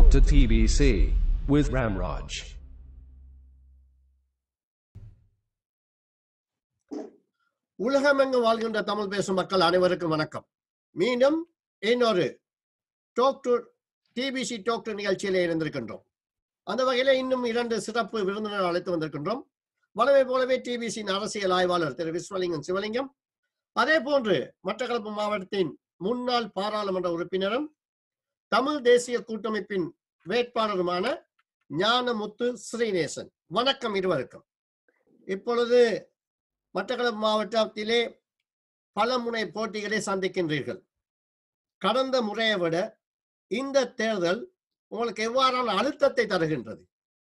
to TBC with Ramraj. உலகமெங்கும் வாழ்கின்ற தமிழ் பேசும் மக்கள் அனைவருக்கும் வணக்கம் மீண்டும் இன்னொரு talk to DPC talk to நிகழ்ச்சியிலே இருந்திருக்கின்றோம் அந்த வகையில இன்னும் இரண்டு சிறப்பு விருந்தினர் அழைத்து வந்திருக்கின்றோம் வளமை போலவே டிபிசியின் அரசியல் ஆய்வாளர் திரு விஸ்வலிங்கம் சிவலிங்கம் அதே போன்று மட்டக்களப்பு மாவட்டத்தின் முன்னாள் பாராளுமன்ற உறுப்பினரும் தமிழ் தேசிய கூட்டமைப்பின் வேட்பாளருமான ஞானமுத்து ஸ்ரீநேசன் வணக்கம் இருவருக்கும் இப்பொழுது மட்டக்களப்பு மாவட்டத்திலே பல முனை போட்டிகளை சந்திக்கின்றீர்கள் கடந்த முறையை விட இந்த தேர்தல் உங்களுக்கு எவ்வாறான அழுத்தத்தை தருகின்றது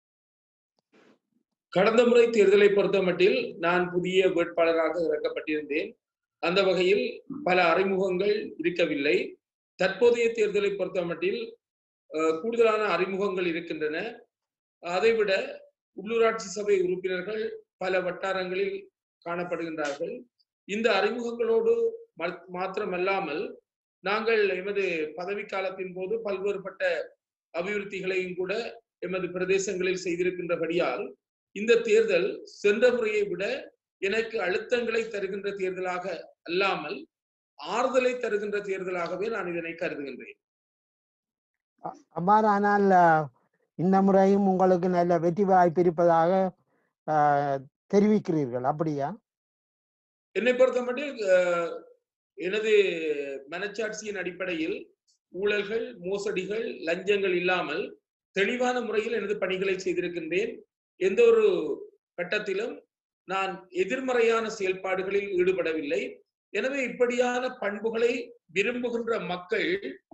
கடந்த முறை தேர்தலை பொறுத்தமட்டில் நான் புதிய வேட்பாளராக இறக்கப்பட்டிருந்தேன் அந்த வகையில் பல அறிமுகங்கள் இருக்கவில்லை தற்போதைய தேர்தலை பொறுத்தமட்டில் அஹ், கூடுதலான அறிமுகங்கள் இருக்கின்றன அதைவிட உள்ளூராட்சி சபை உறுப்பினர்கள் பல வட்டாரங்களில் காணப்படுகின்றார்கள் இந்த அறிமுகங்களோடு ம- மாத்திரமல்லாமல் நாங்கள் எமது பதவி காலத்தின் போது பல்வேறுபட்ட அபிவிருத்திகளையும் கூட எமது பிரதேசங்களில் செய்திருக்கின்றபடியால் இந்த தேர்தல் சென்ற முறையை விட எனக்கு அழுத்தங்களை தருகின்ற தேர்தலாக அல்லாமல் ஆறுதலை தருகின்ற தேர்தலாகவே நான் இதனை கருதுகின்றேன் அவ்வாறானால் அஹ், இந்த முறையும் உங்களுக்கு நல்ல வெற்றி வாய்ப்பு இருப்பதாக அஹ், தெரிவிக்கிறீர்கள் அப்படியா என்னை பொறுத்தமட்டில் அஹ், எனது மனச்சாட்சியின் அடிப்படையில் ஊழல்கள் மோசடிகள் லஞ்சங்கள் இல்லாமல் தெளிவான முறையில் எனது பணிகளை செய்திருக்கின்றேன் எந்த ஒரு கட்டத்திலும் நான் எதிர்மறையான செயல்பாடுகளில் ஈடுபடவில்லை எனவே இப்படியான பண்புகளை விரும்புகின்ற மக்கள்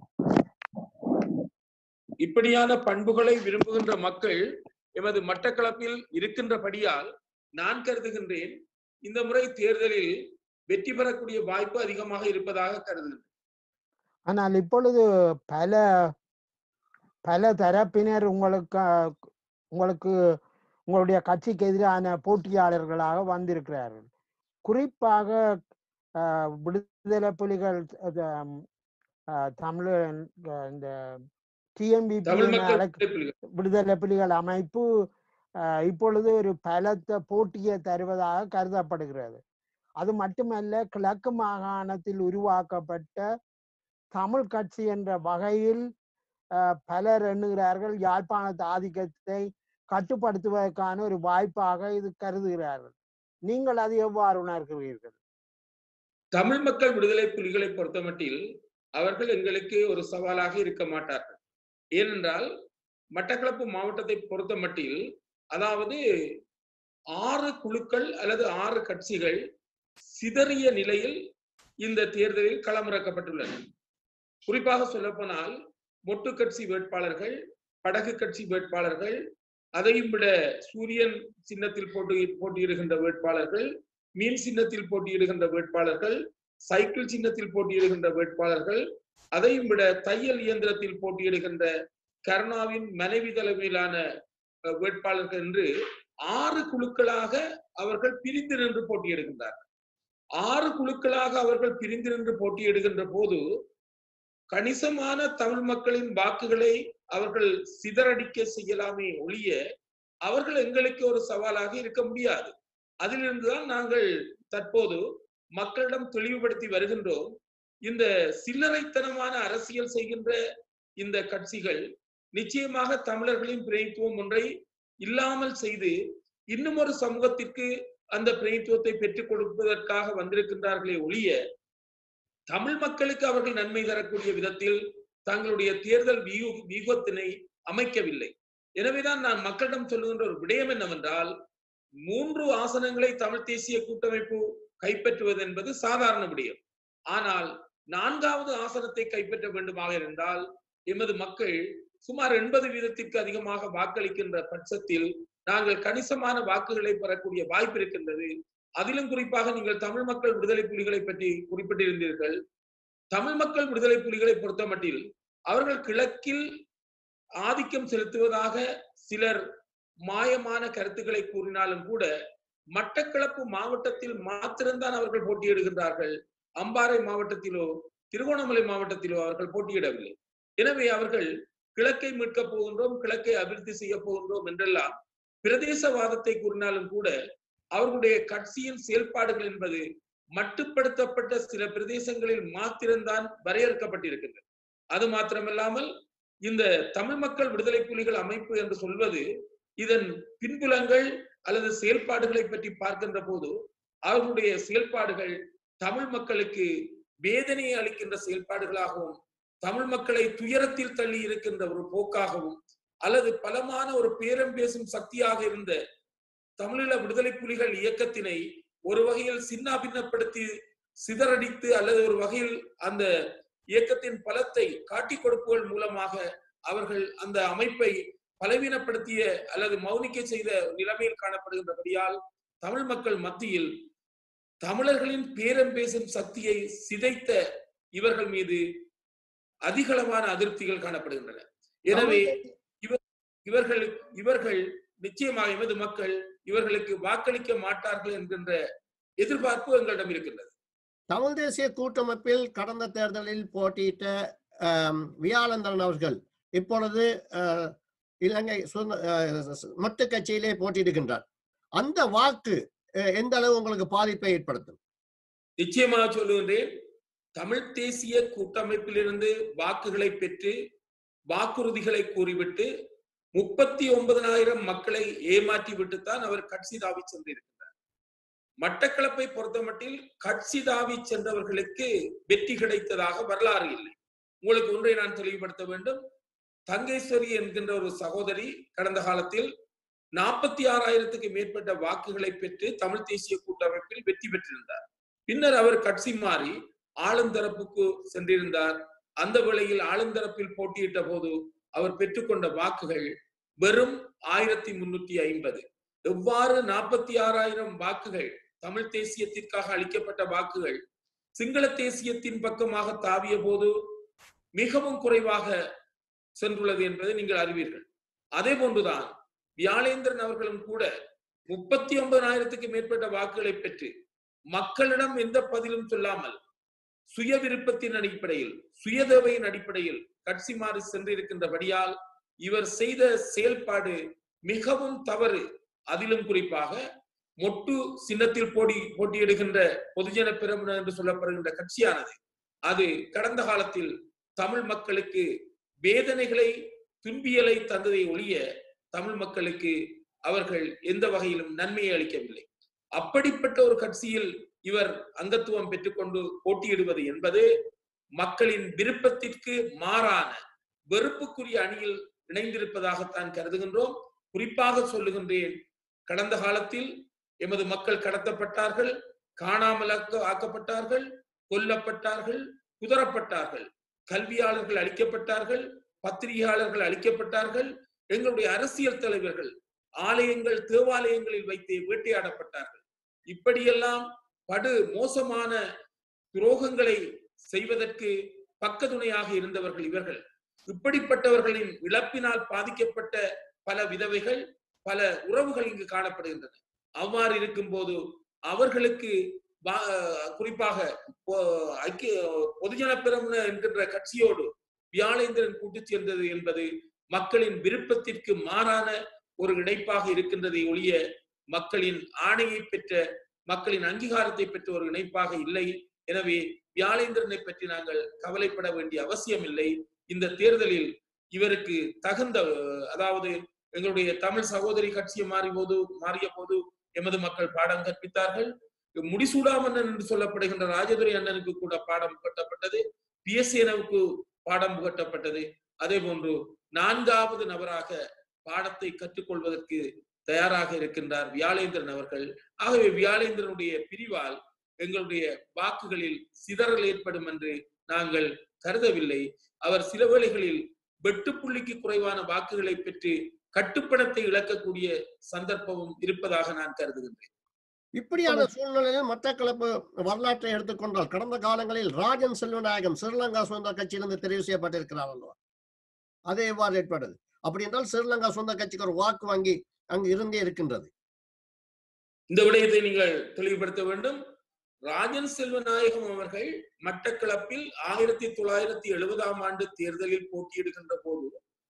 இப்படியான பண்புகளை விரும்புகின்ற மக்கள் எமது மட்டக்களப்பில் இருக்கின்றபடியால் நான் கருதுகின்றேன் இந்த முறை தேர்தலில் வெற்றி பெறக்கூடிய வாய்ப்பு அதிகமாக இருப்பதாக கருதுகிறேன் ஆனால் இப்பொழுது பல பல தரப்பினர் உங்களுக்கு அஹ், உங்களுக்கு உங்களுடைய கட்சிக்கு எதிரான போட்டியாளர்களாக வந்திருக்கிறார்கள் குறிப்பாக அஹ், விடுதலை புலிகள் அஹ், அஹ், தமிழ் அஹ், இந்த டிஎம்பிபி தமிழ் மக்கள் விடுதலை புலிகள். விடுதலை புலிகள் அமைப்பு அஹ், இப்பொழுது ஒரு பலத்த போட்டியை தருவதாக கருதப்படுகிறது அது மட்டுமல்ல கிழக்கு மாகாணத்தில் உருவாக்கப்பட்ட தமிழ் கட்சி என்ற வகையில் அஹ், பலர் எண்ணுகிறார்கள் யாழ்ப்பாணத்து ஆதிக்கத்தை கட்டுப்படுத்துவதற்கான ஒரு வாய்ப்பாக இது கருதுகிறார்கள் நீங்கள் அது எவ்வாறு உணர்கிறீர்கள் தமிழ் மக்கள் விடுதலை புலிகளை பொறுத்தமட்டில் அவர்கள் எங்களுக்கு ஒரு சவாலாக இருக்க மாட்டார்கள் ஏனென்றால் மட்டக்களப்பு மாவட்டத்தை பொறுத்தமட்டில் அதாவது ஆறு குழுக்கள் அல்லது ஆறு கட்சிகள் சிதறிய நிலையில் இந்த தேர்தலில் களமிறக்கப்பட்டுள்ளன குறிப்பாக சொல்லப்போனால் மொட்டு கட்சி வேட்பாளர்கள் படகு கட்சி வேட்பாளர்கள் அதையும் விட சூரியன் சின்னத்தில் போட்டி போட்டியிடுகின்ற வேட்பாளர்கள் மீன் சின்னத்தில் போட்டியிடுகின்ற வேட்பாளர்கள் சைக்கிள் சின்னத்தில் போட்டியிடுகின்ற வேட்பாளர்கள் அதையும் விட தையல் இயந்திரத்தில் போட்டியிடுகின்ற கருணாவின் மனைவி தலைமையிலான அஹ், வேட்பாளர்கள் என்று ஆறு குழுக்களாக அவர்கள் பிரிந்து நின்று போட்டியிடுகின்றார்கள் ஆறு குழுக்களாக அவர்கள் பிரிந்து நின்று போட்டியிடுகின்ற போது கணிசமான தமிழ் மக்களின் வாக்குகளை அவர்கள் சிதறடிக்க செய்யலாமே ஒழிய அவர்கள் எங்களுக்கு ஒரு சவாலாக இருக்க முடியாது அதிலிருந்துதான் நாங்கள் தற்போது மக்களிடம் தெளிவுபடுத்தி வருகின்றோம் இந்த சில்லறைத்தனமான அரசியல் செய்கின்ற இந்த கட்சிகள் நிச்சயமாக தமிழர்களின் பிரதித்துவம் ஒன்றை இல்லாமல் செய்து இன்னும் ஒரு சமூகத்திற்கு அந்த பிரதித்துவத்தை பெற்றுக் கொடுப்பதற்காக வந்திருக்கின்றார்களே ஒழிய தமிழ் மக்களுக்கு அவர்கள் நன்மை தரக்கூடிய விதத்தில் தங்களுடைய தேர்தல் வியூ வியூகத்தினை அமைக்கவில்லை எனவேதான் நான் மக்களிடம் சொல்லுகின்ற ஒரு விடயம் என்னவென்றால் மூன்று ஆசனங்களை தமிழ் தேசிய கூட்டமைப்பு கைப்பற்றுவது என்பது சாதாரண விடயம் ஆனால் நான்காவது ஆசனத்தை கைப்பற்ற வேண்டுமாக இருந்தால் எமது மக்கள் சுமார் எண்பது வீதத்திற்கு அதிகமாக வாக்களிக்கின்ற பட்சத்தில் நாங்கள் கணிசமான வாக்குகளை பெறக்கூடிய வாய்ப்பு இருக்கின்றது அதிலும் குறிப்பாக நீங்கள் தமிழ் மக்கள் விடுதலை புலிகளை பற்றி குறிப்பிட்டிருந்தீர்கள் தமிழ் மக்கள் விடுதலை புலிகளை பொறுத்தமட்டில் அவர்கள் கிழக்கில் ஆதிக்கம் செலுத்துவதாக சிலர் மாயமான கருத்துக்களை கூறினாலும் கூட மட்டக்களப்பு மாவட்டத்தில் மாத்திரம்தான் அவர்கள் போட்டியிடுகின்றார்கள் அம்பாறை மாவட்டத்திலோ திருகோணமலை மாவட்டத்திலோ அவர்கள் போட்டியிடவில்லை எனவே அவர்கள் கிழக்கை மீட்கப் போகின்றோம் கிழக்கை அபிவிருத்தி செய்ய போகின்றோம் என்றெல்லாம் பிரதேசவாதத்தை கூறினாலும் கூட அவர்களுடைய கட்சியின் செயல்பாடுகள் என்பது மட்டுப்படுத்தப்பட்ட சில பிரதேசங்களில் மாத்திரம்தான் வரையறுக்கப்பட்டிருக்கின்றது அது மாத்திரமல்லாமல் இந்த தமிழ் மக்கள் விடுதலை புலிகள் அமைப்பு என்று சொல்வது இதன் பின்புலங்கள் அல்லது செயல்பாடுகளை பற்றி பார்க்கின்ற போது அவர்களுடைய செயல்பாடுகள் தமிழ் மக்களுக்கு வேதனையை அளிக்கின்ற செயல்பாடுகளாகவும் தமிழ் மக்களை துயரத்தில் தள்ளி இருக்கின்ற ஒரு போக்காகவும் அல்லது பலமான ஒரு பேரம் பேசும் சக்தியாக இருந்த தமிழீழ விடுதலை புலிகள் இயக்கத்தினை ஒரு வகையில் சின்னாபின்னப்படுத்தி சிதறடித்து அல்லது ஒரு வகையில் அந்த இயக்கத்தின் பலத்தை காட்டிக் கொடுப்புகள் மூலமாக அவர்கள் அந்த அமைப்பை பலவீனப்படுத்திய அல்லது மௌனிக்க செய்த நிலைமையில் காணப்படுகின்றபடியால் தமிழ் மக்கள் மத்தியில் தமிழர்களின் பேரம் பேசும் சக்தியை சிதைத்த இவர்கள் மீது அதிகளவான அதிருப்திகள் காணப்படுகின்றன எனவே இவர்கள் இவர்கள் நிச்சயமாக எமது மக்கள் இவர்களுக்கு வாக்களிக்க மாட்டார்கள் என்கின்ற எதிர்பார்ப்பு எங்களிடம் இருக்கின்றது தமிழ் தேசிய கூட்டமைப்பில் கடந்த தேர்தலில் போட்டியிட்ட ஆம், வியாழந்தரன் அவர்கள் இப்பொழுது அஹ், இலங்கை சுதந்திர- அஹ், மொட்டு கட்சியிலே போட்டியிடுகின்றார் அந்த வாக்கு அஹ், எந்த அளவு உங்களுக்கு பாதிப்பை ஏற்படுத்தும் நிச்சயமாக சொல்லுகின்றேன் தமிழ் தேசிய கூட்டமைப்பிலிருந்து வாக்குகளை பெற்று வாக்குறுதிகளை கூறிவிட்டு முப்பத்தி ஒன்பதனாயிரம் மக்களை ஏமாற்றி விட்டுத்தான் அவர் கட்சி தாவி சென்றிருக்கிறார் மட்டக்களப்பை பொறுத்தமட்டில் கட்சி தாவி சென்றவர்களுக்கு வெற்றி கிடைத்ததாக வரலாறு இல்லை உங்களுக்கு ஒன்றை நான் தெளிவுபடுத்த வேண்டும் தங்கேஸ்வரி என்கின்ற ஒரு சகோதரி கடந்த காலத்தில் நாற்பத்தி ஆறாயிரத்துக்கு மேற்பட்ட வாக்குகளை பெற்று தமிழ் தேசிய கூட்டமைப்பில் வெற்றி பெற்றிருந்தார் பின்னர் அவர் கட்சி மாறி ஆளுந்தரப்புக்கு சென்றிருந்தார் அந்த வேளையில் ஆளுந்தரப்பில் போட்டியிட்ட போது அவர் பெற்றுக்கொண்ட வாக்குகள் வெறும் ஆயிரத்தி முன்னூத்தி ஐம்பது எவ்வாறு நாற்பத்தி ஆறாயிரம் வாக்குகள் தமிழ் தேசியத்திற்காக அளிக்கப்பட்ட வாக்குகள் சிங்கள தேசியத்தின் பக்கமாக தாவிய போது மிகவும் குறைவாக சென்றுள்ளது என்பதை நீங்கள் அறிவீர்கள் அதே போன்றுதான் வியாழேந்திரன் அவர்களும் கூட முப்பத்தி ஒன்பதாயிரத்துக்கு மேற்பட்ட வாக்குகளை பெற்று மக்களிடம் எந்த பதிலும் சொல்லாமல் சுய விருப்பத்தின் அடிப்படையில் சுயதேவையின் அடிப்படையில் கட்சி மாறி சென்றிருக்கின்றபடியால் இவர் செய்த செயல்பாடு மிகவும் தவறு அதிலும் குறிப்பாக மொட்டு சின்னத்தில் போட்டி போட்டியிடுகின்ற பொதுஜன பிரமுன என்று சொல்லப்படுகின்ற கட்சியானது அது கடந்த காலத்தில் தமிழ் மக்களுக்கு வேதனைகளை துன்பியலை தந்ததை ஒழிய தமிழ் மக்களுக்கு அவர்கள் எந்த வகையிலும் நன்மையை அளிக்கவில்லை அப்படிப்பட்ட ஒரு கட்சியில் இவர் அங்கத்துவம் பெற்றுக்கொண்டு போட்டியிடுவது என்பது மக்களின் விருப்பத்திற்கு மாறான வெறுப்புக்குரிய அணியில் இணைந்திருப்பதாகத்தான் கருதுகின்றோம் குறிப்பாக சொல்லுகின்றேன் கடந்த காலத்தில் எமது மக்கள் கடத்தப்பட்டார்கள் காணாமல் ஆக்க- ஆக்கப்பட்டார்கள் கொல்லப்பட்டார்கள் குதறப்பட்டார்கள் கல்வியாளர்கள் அழிக்கப்பட்டார்கள் பத்திரிகையாளர்கள் அழிக்கப்பட்டார்கள் எங்களுடைய அரசியல் தலைவர்கள் ஆலயங்கள் தேவாலயங்களில் வைத்து வேட்டையாடப்பட்டார்கள் இப்படியெல்லாம் படு மோசமான துரோகங்களை செய்வதற்கு பக்கதுணையாக இருந்தவர்கள் இவர்கள் இப்படிப்பட்டவர்களின் இழப்பினால் பாதிக்கப்பட்ட பல விதவைகள் பல உறவுகள் இங்கு காணப்படுகின்றன அவ்வாறு இருக்கும்போது அவர்களுக்கு வா- குறிப்பாக பொ- ஐக்கிய பொதுஜன பிரமுன என்கின்ற கட்சியோடு வியாழேந்திரன் கூட்டு சேர்ந்தது என்பது மக்களின் விருப்பத்திற்கு மாறான ஒரு இணைப்பாக இருக்கின்றதை ஒழிய மக்களின் ஆணையை பெற்ற மக்களின் அங்கீகாரத்தை பெற்ற ஒரு இணைப்பாக இல்லை எனவே வியாழேந்திரனை பற்றி நாங்கள் கவலைப்பட வேண்டிய அவசியம் இல்லை இந்த தேர்தலில் இவருக்கு தகுந்த அஹ், அதாவது எங்களுடைய தமிழ் சகோதரி கட்சியை மாறிய போது மாறிய போது எமது மக்கள் பாடம் கற்பித்தார்கள் முடிசூடாமன்னன் என்று சொல்லப்படுகின்ற ராஜதுரை அண்ணனுக்கு கூட பாடம் புகட்டப்பட்டது பிஎஸ்ஏனவுக்கு பாடம் புகட்டப்பட்டது அதே போன்று நான்காவது நபராக பாடத்தை கற்றுக்கொள்வதற்கு தயாராக இருக்கின்றார் வியாழேந்திரன் அவர்கள் ஆகவே வியாழேந்திரனுடைய பிரிவால் எங்களுடைய வாக்குகளில் சிதறல் ஏற்படும் என்று நாங்கள் கருதவில்லை அவர் சில வேளைகளில் வெட்டுப்புள்ளிக்கு குறைவான வாக்குகளை பெற்று கட்டுப்பணத்தை இழக்கக்கூடிய சந்தர்ப்பமும் இருப்பதாக நான் கருதுகின்றேன் இப்படியான சூழ்நிலையில் மட்டக்களப்பு வரலாற்றை எடுத்துக்கொண்டால் கடந்த காலங்களில் ராஜன் செல்வநாயகம் ஸ்ரீலங்கா சுதந்திர கட்சியிலிருந்து தெரிவு செய்யப்பட்டிருக்கிறார் அல்லவா அது எவ்வாறு ஏற்படுது அப்படி என்றால் ஸ்ரீலங்கா சுதந்திர கட்சிக்கு ஒரு வாக்கு வங்கி அங்கு இருந்தே இருக்கின்றது இந்த விடயத்தை நீங்கள் தெளிவுபடுத்த வேண்டும் ராஜன் செல்வநாயகம் அவர்கள் மட்டக்களப்பில் ஆயிரத்தி தொள்ளாயிரத்தி எழுபதாம் ஆண்டு தேர்தலில் போட்டியிடுகின்ற போது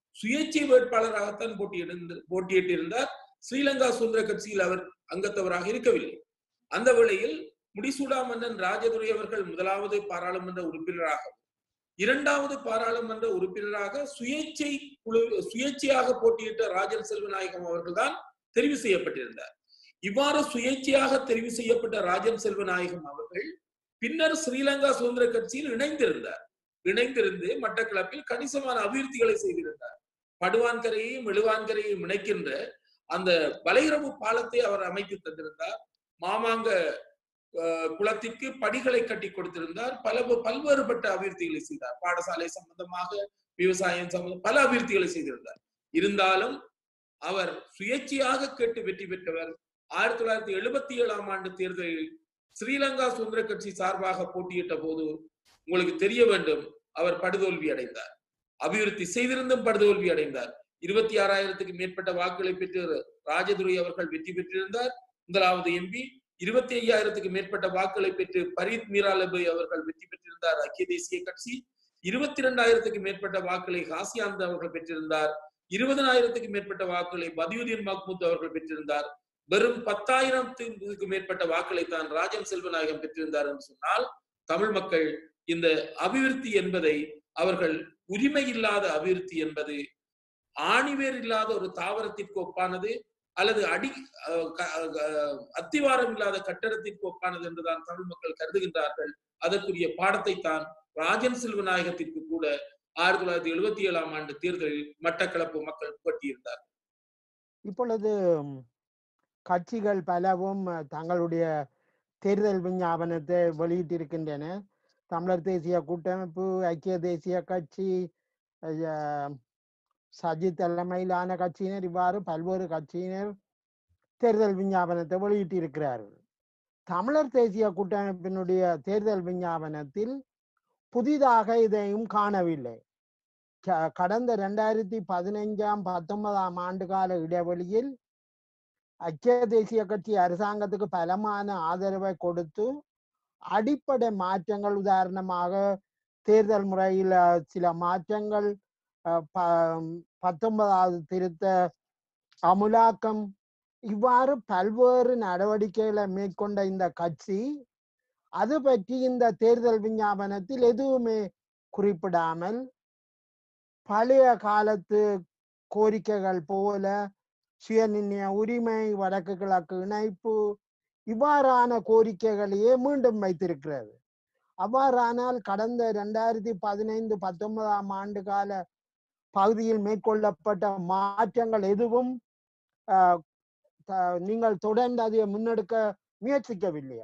சுயேட்சை வேட்பாளராகத்தான் போட்டியிட போட்டியிட்டிருந்தார் ஸ்ரீலங்கா சுதந்திர கட்சியில் அவர் அங்கத்தவராக இருக்கவில்லை அந்த வேளையில் முடிசூடா மன்னன் ராஜதுரை அவர்கள் முதலாவது பாராளுமன்ற உறுப்பினராகவும் இரண்டாவது பாராளுமன்ற உறுப்பினராக சுயேட்சை குழு சுயேட்சையாக போட்டியிட்ட ராஜன் செல்வநாயகம் அவர்கள்தான் தெரிவு செய்யப்பட்டிருந்தார் இவ்வாறு சுயேட்சையாக தெரிவு செய்யப்பட்ட ராஜன் செல்வநாயகம் அவர்கள் பின்னர் ஸ்ரீலங்கா சுதந்திர கட்சியில் இணைந்திருந்தார் இணைந்திருந்து மட்டக்களப்பில் கணிசமான அபிவிருத்திகளை செய்திருந்தார் படுவான்கரையையும் எழுவான்கரையையும் இணைக்கின்ற அந்த வலையுறவு பாலத்தை அவர் அமைத்து தந்திருந்தார் மாமாங்க அஹ், குளத்திற்கு படிகளை கட்டி கொடுத்திருந்தார் பல பல்வேறுபட்ட அபிவிருத்திகளை செய்தார் பாடசாலை சம்பந்தமாக விவசாயம் சம்பந்தம் பல அபிவிருத்திகளை செய்திருந்தார் இருந்தாலும் அவர் சுயேட்சையாக கேட்டு வெற்றி பெற்றவர் ஆயிரத்தி தொள்ளாயிரத்தி எழுபத்தி ஏழாம் ஆண்டு தேர்தலில் ஸ்ரீலங்கா சுதந்திர கட்சி சார்பாக போட்டியிட்ட போது உங்களுக்கு தெரிய வேண்டும் அவர் படுதோல்வி அடைந்தார் அபிவிருத்தி செய்திருந்தும் படுதோல்வி அடைந்தார் இருபத்தி ஆறாயிரத்துக்கு மேற்பட்ட வாக்குகளை பெற்று ராஜதுரை அவர்கள் வெற்றி பெற்றிருந்தார் முதலாவது எம்பி இருபத்தி ஐயாயிரத்துக்கு மேற்பட்ட வாக்குகளை பெற்று பரீத் மீராலபை அவர்கள் வெற்றி பெற்றிருந்தார் ஐக்கிய தேசிய கட்சி இருபத்தி இரண்டாயிரத்துக்கு மேற்பட்ட வாக்குகளை ஹாசியாந்த் அவர்கள் பெற்றிருந்தார் இருபதனாயிரத்துக்கு மேற்பட்ட வாக்குகளை பதியுதீன் மஹ்மூத் அவர்கள் பெற்றிருந்தார் வெறும் பத்தாயிரத்துக்கு மேற்பட்ட வாக்களை தான் ராஜன் செல்வநாயகம் பெற்றிருந்தார் என்று சொன்னால் தமிழ் மக்கள் இந்த அபிவிருத்தி என்பதை அவர்கள் உரிமை இல்லாத அபிவிருத்தி என்பது ஆணிவேர் இல்லாத ஒரு தாவரத்திற்கு ஒப்பானது அல்லது அடி அஹ், க- அஹ், அத்திவாரம் இல்லாத கட்டடத்திற்கு ஒப்பானது என்றுதான் தமிழ் மக்கள் கருதுகின்றார்கள் அதற்குரிய பாடத்தை தான் ராஜன் செல்வநாயகத்திற்கு கூட ஆயிரத்தி தொள்ளாயிரத்தி எழுபத்தி ஏழாம் ஆண்டு தேர்தலில் மட்டக்களப்பு மக்கள் புகட்டியிருந்தார் இப்பொழுது ம், கட்சிகள் பலவும் அஹ், தங்களுடைய தேர்தல் விஞ்ஞாபனத்தை வெளியிட்டிருக்கின்றன தமிழர் தேசிய கூட்டமைப்பு ஐக்கிய தேசிய கட்சி அஹ், சஜித் தலைமையிலான கட்சியினர் இவ்வாறு பல்வேறு கட்சியினர் தேர்தல் விஞ்ஞாபனத்தை வெளியிட்டிருக்கிறார்கள் தமிழர் தேசிய கூட்டமைப்பினுடைய தேர்தல் விஞ்ஞாபனத்தில் புதிதாக இதையும் காணவில்லை க- கடந்த ரெண்டாயிரத்தி பதினைஞ்சாம் பத்தொன்பதாம் ஆண்டு கால இடைவெளியில் ஐக்கிய தேசிய கட்சி அரசாங்கத்துக்கு பலமான ஆதரவை கொடுத்து அடிப்படை மாற்றங்கள் உதாரணமாக தேர்தல் முறையில் அஹ், சில மாற்றங்கள் அஹ், ப- பத்தொன்பதாவது திருத்த அமுலாக்கம் இவ்வாறு பல்வேறு நடவடிக்கைகளை மேற்கொண்ட இந்த கட்சி அது பற்றி இந்த தேர்தல் விஞ்ஞாபனத்தில் எதுவுமே குறிப்பிடாமல் பழைய காலத்து கோரிக்கைகள் போல சுயநிர்ணய உரிமை வடக்கு கிழக்கு இணைப்பு இவ்வாறான கோரிக்கைகளையே மீண்டும் வைத்திருக்கிறது அவ்வாறானால் கடந்த ரெண்டாயிரத்தி பதினைந்து பத்தொன்பதாம் ஆண்டு கால பகுதியில் மேற்கொள்ளப்பட்ட மாற்றங்கள் எதுவும் ஆஹ், த- நீங்கள் தொடர்ந்து அதை முன்னெடுக்க முயற்சிக்கவில்லையா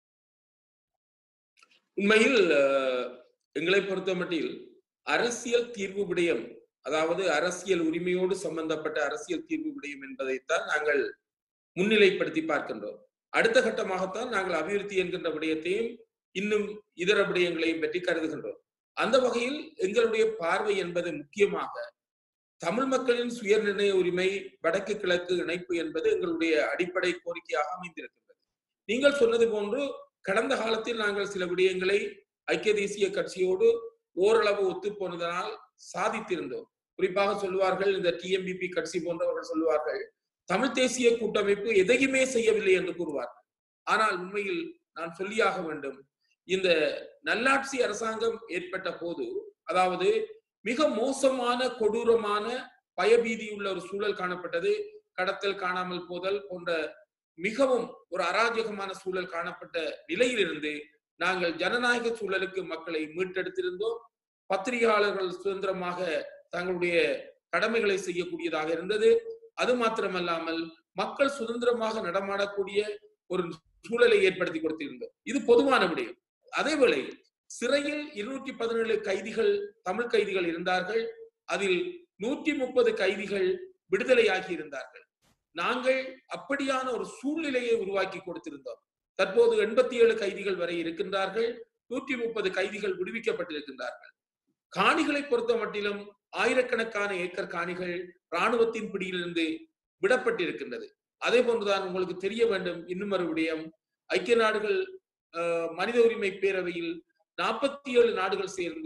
உண்மையில் அஹ், எங்களை பொறுத்தமட்டில் அரசியல் தீர்வு விடயம் அதாவது அரசியல் உரிமையோடு சம்பந்தப்பட்ட அரசியல் தீர்வு விடயம் என்பதைத்தான் நாங்கள் முன்னிலைப்படுத்தி பார்க்கின்றோம் அடுத்த கட்டமாகத்தான் நாங்கள் அபிவிருத்தி என்கின்ற விடயத்தையும் இன்னும் இதர விடயங்களையும் பற்றி கருதுகின்றோம் அந்த வகையில் எங்களுடைய பார்வை என்பது முக்கியமாக தமிழ் மக்களின் சுயநிர்ணய உரிமை வடக்கு கிழக்கு இணைப்பு என்பது எங்களுடைய அடிப்படை கோரிக்கையாக அமைந்திருக்கின்றது நீங்கள் சொன்னது போன்று கடந்த காலத்தில் நாங்கள் சில விடயங்களை ஐக்கிய தேசிய கட்சியோடு ஓரளவு ஒத்து போனதனால் சாதித்திருந்தோம் குறிப்பாக சொல்லுவார்கள் இந்த டிஎம்பிபி கட்சி போன்றவர்கள் சொல்லுவார்கள் தமிழ் தேசிய கூட்டமைப்பு எதையுமே செய்யவில்லை என்று கூறுவார்கள் ஆனால் உண்மையில் நான் சொல்லியாக வேண்டும் இந்த நல்லாட்சி அரசாங்கம் ஏற்பட்ட போது அதாவது மிக மோசமான கொடூரமான பயபீதியுள்ள ஒரு சூழல் காணப்பட்டது கடத்தல் காணாமல் போதல் போன்ற மிகவும் ஒரு அராஜகமான சூழல் காணப்பட்ட நிலையிலிருந்து நாங்கள் ஜனநாயக சூழலுக்கு மக்களை மீட்டெடுத்திருந்தோம் பத்திரிகையாளர்கள் சுதந்திரமாக தங்களுடைய கடமைகளை செய்யக்கூடியதாக இருந்தது அது மாத்திரமல்லாமல் மக்கள் சுதந்திரமாக நடமாடக்கூடிய ஒரு சூழலை ஏற்படுத்தி கொடுத்திருந்தோம் இது பொதுவான விடயம் அதேவேளை சிறையில் இருநூற்றி பதினேழு கைதிகள் தமிழ் கைதிகள் இருந்தார்கள் அதில் நூற்றி முப்பது கைதிகள் விடுதலையாகி இருந்தார்கள் நாங்கள் அப்படியான ஒரு சூழ்நிலையை உருவாக்கி கொடுத்திருந்தோம் தற்போது எண்பத்தி ஏழு கைதிகள் வரை இருக்கின்றார்கள் நூற்றி முப்பது கைதிகள் விடுவிக்கப்பட்டிருக்கின்றார்கள் காணிகளை பொறுத்த மட்டிலும் ஆயிரக்கணக்கான ஏக்கர் காணிகள் இராணுவத்தின் பிடியிலிருந்து விடப்பட்டிருக்கின்றது அதே போன்றுதான் உங்களுக்கு தெரிய வேண்டும் இன்னும் ஒரு விடயம் ஐக்கிய நாடுகள் அஹ், மனித உரிமை பேரவையில் நாற்பத்தி ஏழு நாடுகள் சேர்ந்து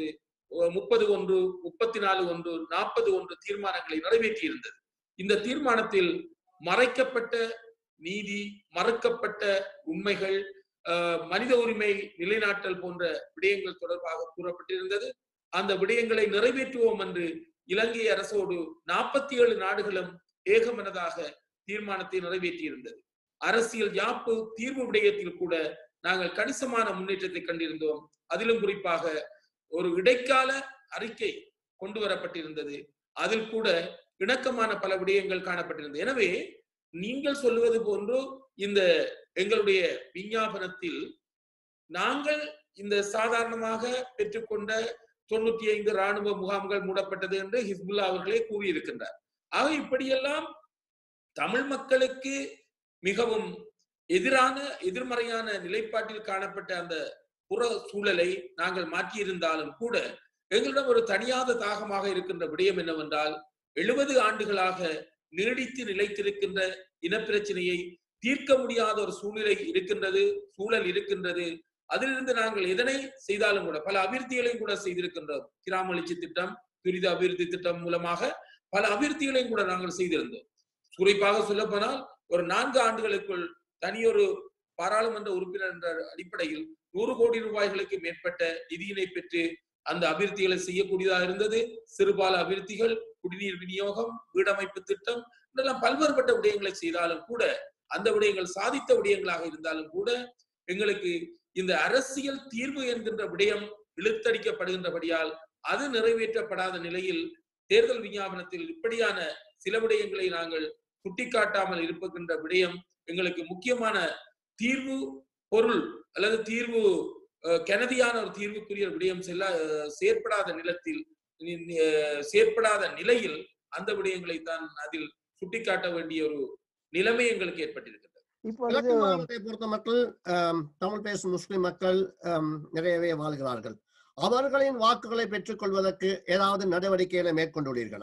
முப்பது ஒன்று முப்பத்தி நாலு ஒன்று நாற்பது ஒன்று தீர்மானங்களை நிறைவேற்றியிருந்தது இந்த தீர்மானத்தில் மறைக்கப்பட்ட நீதி மறுக்கப்பட்ட உண்மைகள் அஹ், மனித உரிமை நிலைநாட்டல் போன்ற விடயங்கள் தொடர்பாக கூறப்பட்டிருந்தது அந்த விடயங்களை நிறைவேற்றுவோம் என்று இலங்கை அரசோடு நாற்பத்தி ஏழு நாடுகளும் ஏகமனதாக தீர்மானத்தை நிறைவேற்றியிருந்தது அரசியல் யாப்பு தீர்வு விடயத்தில் கூட நாங்கள் கணிசமான முன்னேற்றத்தை கண்டிருந்தோம் அதிலும் குறிப்பாக ஒரு இடைக்கால அறிக்கை கொண்டு வரப்பட்டிருந்தது அதில் கூட இணக்கமான பல விடயங்கள் காணப்பட்டிருந்தது எனவே நீங்கள் சொல்லுவது போன்று இந்த எங்களுடைய விஞ்ஞாபனத்தில் நாங்கள் இந்த சாதாரணமாக பெற்றுக்கொண்ட தொண்ணூத்தி ஐந்து ராணுவ முகாம்கள் மூடப்பட்டது என்று ஹிஸ்புல்லா அவர்களே கூறியிருக்கின்றார் ஆக இப்படியெல்லாம் தமிழ் மக்களுக்கு மிகவும் எதிரான எதிர்மறையான நிலைப்பாட்டில் காணப்பட்ட அந்த புற சூழலை நாங்கள் மாற்றியிருந்தாலும் கூட எங்களிடம் ஒரு தனியாத தாகமாக இருக்கின்ற விடயம் என்னவென்றால் எழுபது ஆண்டுகளாக நீடித்து நிலைத்திருக்கின்ற இனப்பிரச்சனையை தீர்க்க முடியாத ஒரு சூழ்நிலை இருக்கின்றது சூழல் இருக்கின்றது அதிலிருந்து நாங்கள் எதனை செய்தாலும் கூட பல அபிவிருத்திகளையும் கூட செய்திருக்கின்றோம் கிராம வளர்ச்சி திட்டம் துரித அபிவிருத்தி திட்டம் மூலமாக பல அபிவிருத்திகளையும் கூட நாங்கள் செய்திருந்தோம் குறிப்பாக சொல்லப்போனால் ஒரு நான்கு ஆண்டுகளுக்குள் தனியொரு பாராளுமன்ற உறுப்பினர் என்ற அடிப்படையில் நூறு கோடி ரூபாய்களுக்கு மேற்பட்ட நிதியினை பெற்று அந்த அபிவிருத்திகளை செய்யக்கூடியதாக இருந்தது சிறுபால அபிவிருத்திகள் குடிநீர் விநியோகம் வீடமைப்பு திட்டம் இதெல்லாம் பல்வேறுபட்ட விடயங்களை செய்தாலும் கூட அந்த விடயங்கள் சாதித்த விடயங்களாக இருந்தாலும் கூட எங்களுக்கு இந்த அரசியல் தீர்வு என்கின்ற விடயம் இழுத்தடிக்கப்படுகின்றபடியால் அது நிறைவேற்றப்படாத நிலையில் தேர்தல் விஞ்ஞாபனத்தில் இப்படியான சில விடயங்களை நாங்கள் சுட்டிக்காட்டாமல் இருப்புகின்ற விடயம் எங்களுக்கு முக்கியமான தீர்வு பொருள் அல்லது தீர்வு அஹ், கெனதியான ஒரு தீர்வுக்குரிய விடயம் செல்ல அஹ், செயற்படாத நிலத்தில் அஹ், செயற்படாத நிலையில் அந்த விடயங்களை தான் அதில் சுட்டிக்காட்ட வேண்டிய ஒரு நிலைமை எங்களுக்கு ஏற்பட்டிருக்கிறது இப்பொழுது கிழக்கு மாகாணத்தை பொறுத்த மக்கள் ஆம், தமிழ் பேசும் முஸ்லிம் மக்கள் ஆம், நிறையவே வாழ்கிறார்கள் அவர்களின் வாக்குகளை பெற்றுக் கொள்வதற்கு ஏதாவது நடவடிக்கைகளை மேற்கொண்டுள்ளீர்களா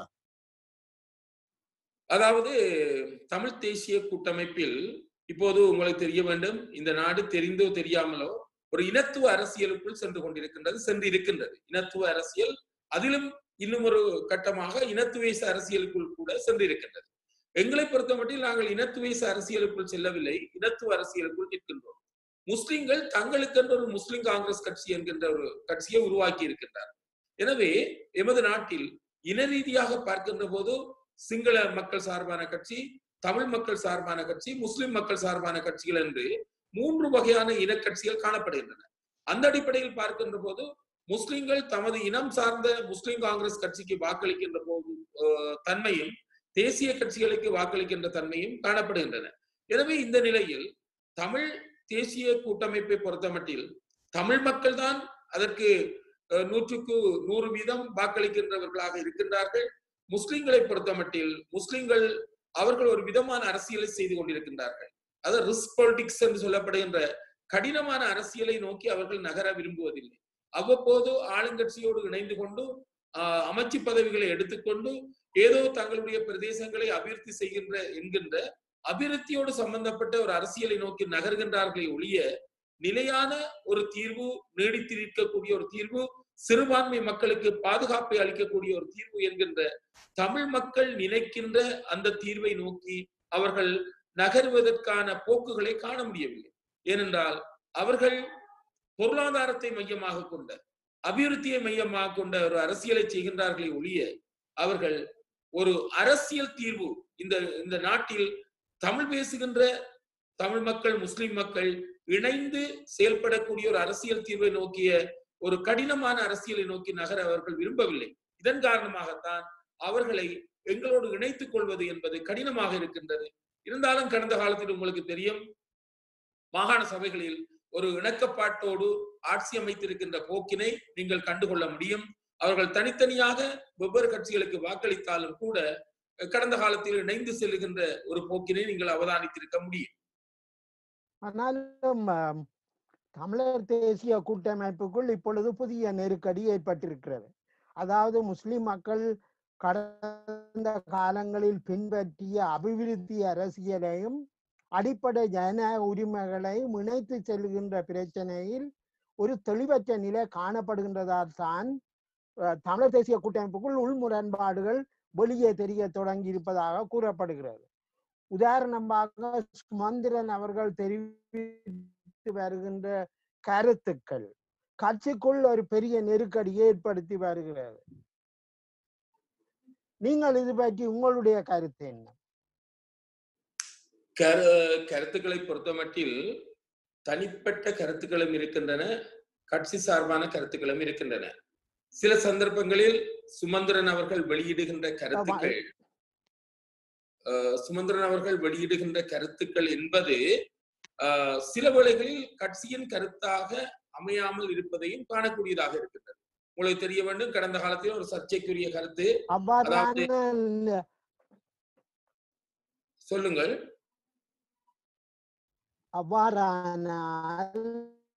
அதாவது தமிழ் தேசிய கூட்டமைப்பில் இப்போது உங்களுக்கு தெரிய வேண்டும் இந்த நாடு தெரிந்தோ தெரியாமலோ ஒரு இனத்துவ அரசியலுக்குள் சென்று கொண்டிருக்கின்றது சென்று இருக்கின்றது இனத்துவ அரசியல் அதிலும் இன்னும் ஒரு கட்டமாக இனத்துவேச அரசியலுக்குள் கூட சென்று இருக்கின்றது எங்களை பொறுத்தமட்டில் நாங்கள் இனத்துவேச அரசியலுக்குள் செல்லவில்லை இனத்துவ அரசியலுக்குள் நிற்கின்றோம் முஸ்லிம்கள் தங்களுக்கென்று ஒரு முஸ்லிம் காங்கிரஸ் கட்சி என்கின்ற ஒரு கட்சியை உருவாக்கி இருக்கின்றார் எனவே எமது நாட்டில் இன ரீதியாக பார்க்கின்ற போது சிங்கள மக்கள் சார்பான கட்சி தமிழ் மக்கள் சார்பான கட்சி முஸ்லிம் மக்கள் சார்பான கட்சிகள் என்று மூன்று வகையான இனக்கட்சிகள் காணப்படுகின்றன அந்த அடிப்படையில் பார்க்கின்ற போது முஸ்லிம்கள் தமது இனம் சார்ந்த முஸ்லிம் காங்கிரஸ் கட்சிக்கு வாக்களிக்கின்ற போது அஹ், தன்மையும் தேசிய கட்சிகளுக்கு வாக்களிக்கின்ற தன்மையும் காணப்படுகின்றன எனவே இந்த நிலையில் தமிழ் தேசிய கூட்டமைப்பை பொறுத்தமட்டில் தமிழ் மக்கள் தான் அதற்கு அஹ், நூற்றுக்கு நூறு வீதம் வாக்களிக்கின்றவர்களாக இருக்கின்றார்கள் முஸ்லிம்களை பொறுத்தமட்டில் முஸ்லிம்கள் அவர்கள் ஒரு விதமான அரசியலை செய்து கொண்டிருக்கின்றார்கள் அது ரிஸ்க் பாலிடிக்ஸ் என்று சொல்லப்படுகின்ற கடினமான அரசியலை நோக்கி அவர்கள் நகர விரும்புவதில்லை அவ்வப்போது ஆளுங்கட்சியோடு இணைந்து கொண்டு ஆஹ், அமைச்சு பதவிகளை எடுத்துக்கொண்டு ஏதோ தங்களுடைய பிரதேசங்களை அபிவிருத்தி செய்கின்ற என்கின்ற அபிவிருத்தியோடு சம்பந்தப்பட்ட ஒரு அரசியலை நோக்கி நகர்கின்றார்களே ஒழிய நிலையான ஒரு தீர்வு நீடித்து நிற்கக்கூடிய ஒரு தீர்வு சிறுபான்மை மக்களுக்கு பாதுகாப்பை அளிக்கக்கூடிய ஒரு தீர்வு என்கின்ற தமிழ் மக்கள் நினைக்கின்ற அந்த தீர்வை நோக்கி அவர்கள் நகருவதற்கான போக்குகளை காண முடியவில்லை ஏனென்றால் அவர்கள் பொருளாதாரத்தை மையமாக கொண்ட அபிவிருத்தியை மையமாக கொண்ட ஒரு அரசியலை செய்கின்றார்களே ஒழிய அவர்கள் ஒரு அரசியல் தீர்வு இந்த இந்த நாட்டில் தமிழ் பேசுகின்ற தமிழ் மக்கள் முஸ்லிம் மக்கள் இணைந்து செயல்படக்கூடிய ஒரு அரசியல் தீர்வை நோக்கிய ஒரு கடினமான அரசியலை நோக்கி நகர அவர்கள் விரும்பவில்லை இதன் காரணமாகத்தான் அவர்களை எங்களோடு இணைத்துக் கொள்வது என்பது கடினமாக இருக்கின்றது இருந்தாலும் கடந்த காலத்தில் உங்களுக்கு தெரியும் மாகாண சபைகளில் ஒரு இணக்கப்பாட்டோடு ஆட்சி அமைத்திருக்கின்ற போக்கினை நீங்கள் கண்டுகொள்ள முடியும் அவர்கள் தனித்தனியாக வெவ்வேறு கட்சிகளுக்கு வாக்களித்தாலும் கூட கடந்த காலத்தில் இணைந்து செல்லுகின்ற ஒரு போக்கினை நீங்கள் அவதானித்திருக்க முடியும் ஆனாலும் ஆம், தமிழர் தேசிய கூட்டமைப்புக்குள் இப்பொழுது புதிய நெருக்கடி ஏற்பட்டிருக்கிறது அதாவது முஸ்லிம் மக்கள் கடந்த காலங்களில் பின்பற்றிய அபிவிருத்தி அரசியலையும் அடிப்படை ஜன உரிமைகளையும் இணைத்து செல்கின்ற பிரச்சனையில் ஒரு தெளிவற்ற நிலை காணப்படுகின்றதால் தான் அஹ், தமிழர் தேசிய கூட்டமைப்புக்குள் உள் முரண்பாடுகள் வெளியே தெரிய தொடங்கி இருப்பதாக கூறப்படுகிறது உதாரணமாக சுமந்திரன் அவர்கள் தெரிவித்து வருகின்ற கருத்துக்கள் கட்சிக்குள் ஒரு பெரிய நெருக்கடியை ஏற்படுத்தி வருகிறது நீங்கள் இது பற்றி உங்களுடைய கருத்து என்ன கரு கருத்துக்களை பொறுத்தமட்டில் தனிப்பட்ட கருத்துக்களும் இருக்கின்றன கட்சி சார்பான கருத்துக்களும் இருக்கின்றன சில சந்தர்ப்பங்களில் சுமந்திரன் அவர்கள் வெளியிடுகின்ற கருத்துக்கள் அஹ், சுமந்திரன் அவர்கள் வெளியிடுகின்ற கருத்துக்கள் என்பது அஹ், சில வேளைகளில் கட்சியின் கருத்தாக அமையாமல் இருப்பதையும் காணக்கூடியதாக இருக்கின்றது உங்களுக்கு தெரிய வேண்டும் கடந்த காலத்தில் ஒரு சர்ச்சைக்குரிய கருத்து அவ்வாறான சொல்லுங்கள் அவ்வாறானால்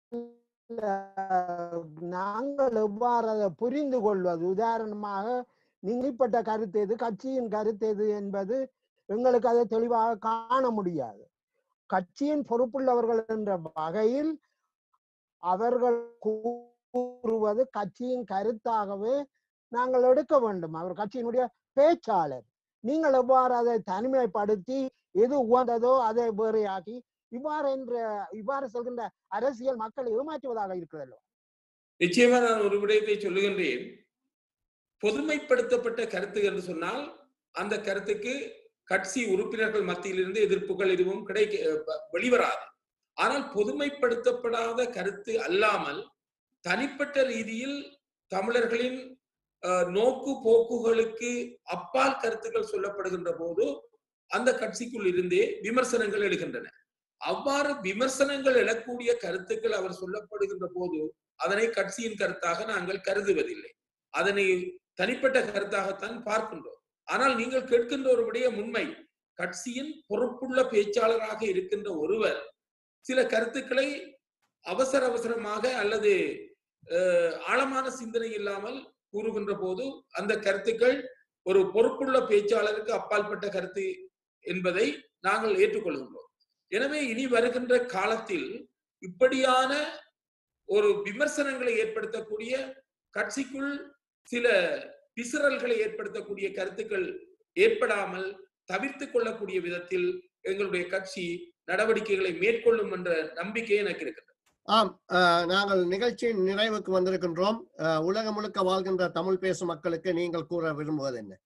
அஹ், நாங்கள் எவ்வாறு அதை புரிந்து கொள்வது உதாரணமாக நீங்கப்பட்ட கருத்து எது கட்சியின் கருத்து எது என்பது எங்களுக்கு அதை தெளிவாக காண முடியாது கட்சியின் பொறுப்புள்ளவர்கள் என்ற வகையில் அவர்கள் கூறுவது கட்சியின் கருத்தாகவே நாங்கள் எடுக்க வேண்டும் அவர் கட்சியினுடைய பேச்சாளர் நீங்கள் எவ்வாறு அதை தனிமைப்படுத்தி எது உகந்ததோ அதை வேறையாக்கி இவ்வாறு என்ற இவ்வாறு சொல்கின்ற அரசியல் மக்களை ஏமாற்றுவதாக இருக்கிறது நிச்சயமா நான் ஒரு விடயத்தை சொல்லுகின்றேன் பொதுமைப்படுத்தப்பட்ட கருத்து என்று சொன்னால் அந்த கருத்துக்கு கட்சி உறுப்பினர்கள் மத்தியிலிருந்து எதிர்ப்புகள் எதுவும் கிடைக்க வ- வெளிவராது ஆனால் பொதுமைப்படுத்தப்படாத கருத்து அல்லாமல் தனிப்பட்ட ரீதியில் தமிழர்களின் அஹ், நோக்கு போக்குகளுக்கு அப்பால் கருத்துக்கள் சொல்லப்படுகின்ற போது அந்த கட்சிக்குள் இருந்தே விமர்சனங்கள் எழுகின்றன அவ்வாறு விமர்சனங்கள் எழக்கூடிய கருத்துக்கள் அவர் சொல்லப்படுகின்ற போது அதனை கட்சியின் கருத்தாக நாங்கள் கருதுவதில்லை அதனை தனிப்பட்ட கருத்தாகத்தான் பார்க்கின்றோம் ஆனால் நீங்கள் கேட்கின்ற ஒரு விடயம் உண்மை கட்சியின் பொறுப்புள்ள பேச்சாளராக இருக்கின்ற ஒருவர் சில கருத்துக்களை அவசர அவசரமாக அல்லது அஹ், ஆழமான சிந்தனை இல்லாமல் கூறுகின்ற போது அந்த கருத்துக்கள் ஒரு பொறுப்புள்ள பேச்சாளருக்கு அப்பாற்பட்ட கருத்து என்பதை நாங்கள் ஏற்றுக்கொள்கின்றோம் எனவே இனி வருகின்ற காலத்தில் இப்படியான ஒரு விமர்சனங்களை ஏற்படுத்தக்கூடிய கட்சிக்குள் சில பிசுறல்களை ஏற்படுத்தக்கூடிய கருத்துக்கள் ஏற்படாமல் தவிர்த்து கொள்ளக்கூடிய விதத்தில் எங்களுடைய கட்சி நடவடிக்கைகளை மேற்கொள்ளும் என்ற நம்பிக்கை எனக்கு இருக்கிறது ஆம் அஹ், நாங்கள் நிகழ்ச்சியின் நிறைவுக்கு வந்திருக்கின்றோம் அஹ், உலகம் முழுக்க வாழ்கின்ற தமிழ் பேசும் மக்களுக்கு நீங்கள் கூற விரும்புவது என்ன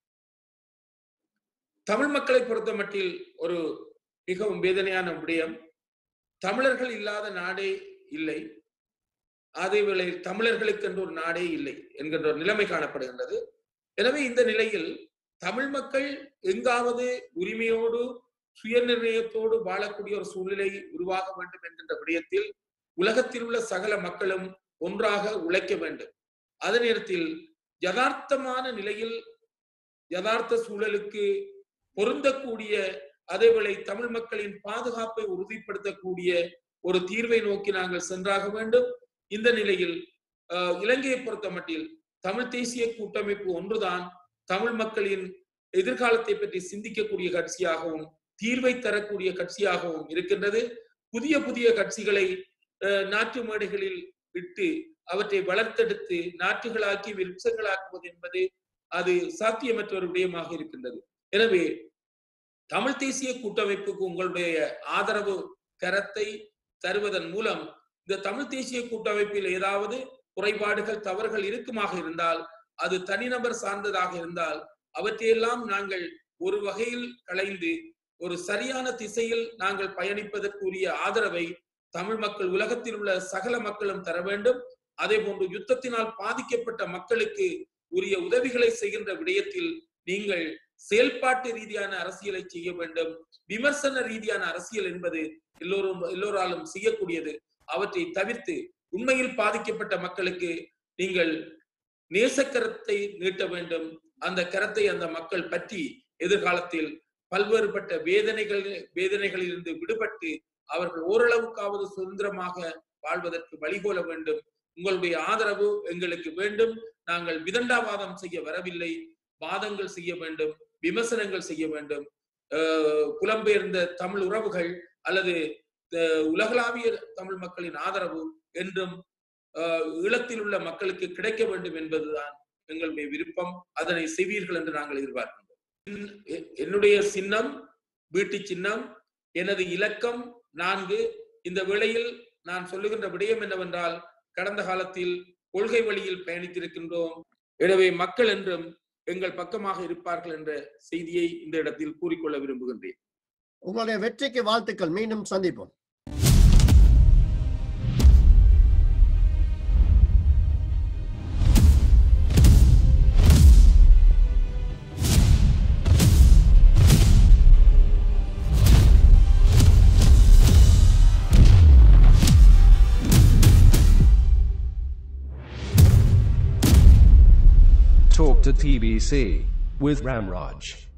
தமிழ் மக்களை பொறுத்த மட்டில் ஒரு மிகவும் வேதனையான விடயம் தமிழர்கள் இல்லாத நாடே இல்லை அதேவேளை தமிழர்களுக்கு என்று ஒரு நாடே இல்லை என்கின்ற ஒரு நிலைமை காணப்படுகின்றது எனவே இந்த நிலையில் தமிழ் மக்கள் எங்காவது உரிமையோடு சுயநிர்ணயத்தோடு வாழக்கூடிய ஒரு சூழ்நிலை உருவாக வேண்டும் என்கின்ற விடயத்தில் உலகத்தில் உள்ள சகல மக்களும் ஒன்றாக உழைக்க வேண்டும் அதே நேரத்தில் யதார்த்தமான நிலையில் யதார்த்த சூழலுக்கு பொருந்தக்கூடிய அதேவேளை தமிழ் மக்களின் பாதுகாப்பை உறுதிப்படுத்தக்கூடிய ஒரு தீர்வை நோக்கி நாங்கள் சென்றாக வேண்டும் இந்த நிலையில் அஹ், இலங்கையை பொறுத்த மட்டில் தமிழ் தேசிய கூட்டமைப்பு ஒன்றுதான் தமிழ் மக்களின் எதிர்காலத்தை பற்றி சிந்திக்கக்கூடிய கட்சியாகவும் தீர்வை தரக்கூடிய கட்சியாகவும் இருக்கின்றது புதிய புதிய கட்சிகளை அஹ், நாட்டு மேடைகளில் விட்டு அவற்றை வளர்த்தெடுத்து நாற்றுகளாக்கி விருட்சங்களாக்குவது என்பது அது சாத்தியமற்ற ஒரு விடயமாக இருக்கின்றது எனவே தமிழ் தேசிய கூட்டமைப்புக்கு உங்களுடைய ஆதரவு கரத்தை தருவதன் மூலம் இந்த தமிழ் தேசிய கூட்டமைப்பில் ஏதாவது குறைபாடுகள் தவறுகள் இருக்குமாக இருந்தால் அது தனிநபர் சார்ந்ததாக இருந்தால் அவற்றையெல்லாம் நாங்கள் ஒரு வகையில் களைந்து ஒரு சரியான திசையில் நாங்கள் பயணிப்பதற்குரிய ஆதரவை தமிழ் மக்கள் உலகத்தில் உள்ள சகல மக்களும் தர வேண்டும் அதே போன்று யுத்தத்தினால் பாதிக்கப்பட்ட மக்களுக்கு உரிய உதவிகளை செய்கின்ற விடயத்தில் நீங்கள் செயல்பாட்டு ரீதியான அரசியலை செய்ய வேண்டும் விமர்சன ரீதியான அரசியல் என்பது எல்லோரும் எல்லோராலும் செய்யக்கூடியது அவற்றை தவிர்த்து உண்மையில் பாதிக்கப்பட்ட மக்களுக்கு நீங்கள் நேசக்கரத்தை நீட்ட வேண்டும் அந்த கரத்தை அந்த மக்கள் பற்றி எதிர்காலத்தில் பல்வேறுபட்ட வேதனைகள் வேதனைகளிலிருந்து விடுபட்டு அவர்கள் ஓரளவுக்காவது சுதந்திரமாக வாழ்வதற்கு வழிகோல வேண்டும் உங்களுடைய ஆதரவு எங்களுக்கு வேண்டும் நாங்கள் விதண்டாவாதம் செய்ய வரவில்லை வாதங்கள் செய்ய வேண்டும் விமர்சனங்கள் செய்ய வேண்டும் அஹ் புலம்பெயர்ந்த தமிழ் உறவுகள் அல்லது அஹ் உலகளாவிய தமிழ் மக்களின் ஆதரவு என்றும் அஹ் ஈழத்தில் உள்ள மக்களுக்கு கிடைக்க வேண்டும் என்பதுதான் எங்களுடைய விருப்பம் அதனை செய்வீர்கள் என்று நாங்கள் எதிர்பார்க்கின்றோம் என்- எ- என்னுடைய சின்னம் வீட்டு சின்னம் எனது இலக்கம் நான்கு இந்த வேளையில் நான் சொல்லுகின்ற விடயம் என்னவென்றால் கடந்த காலத்தில் கொள்கை வழியில் பயணித்திருக்கின்றோம் எனவே மக்கள் என்றும் எங்கள் பக்கமாக இருப்பார்கள் என்ற செய்தியை இந்த இடத்தில் கூறிக்கொள்ள விரும்புகின்றேன் உங்களுடைய வெற்றிக்கு வாழ்த்துக்கள் மீண்டும் சந்திப்போம் Talk to TBC with Ramraj.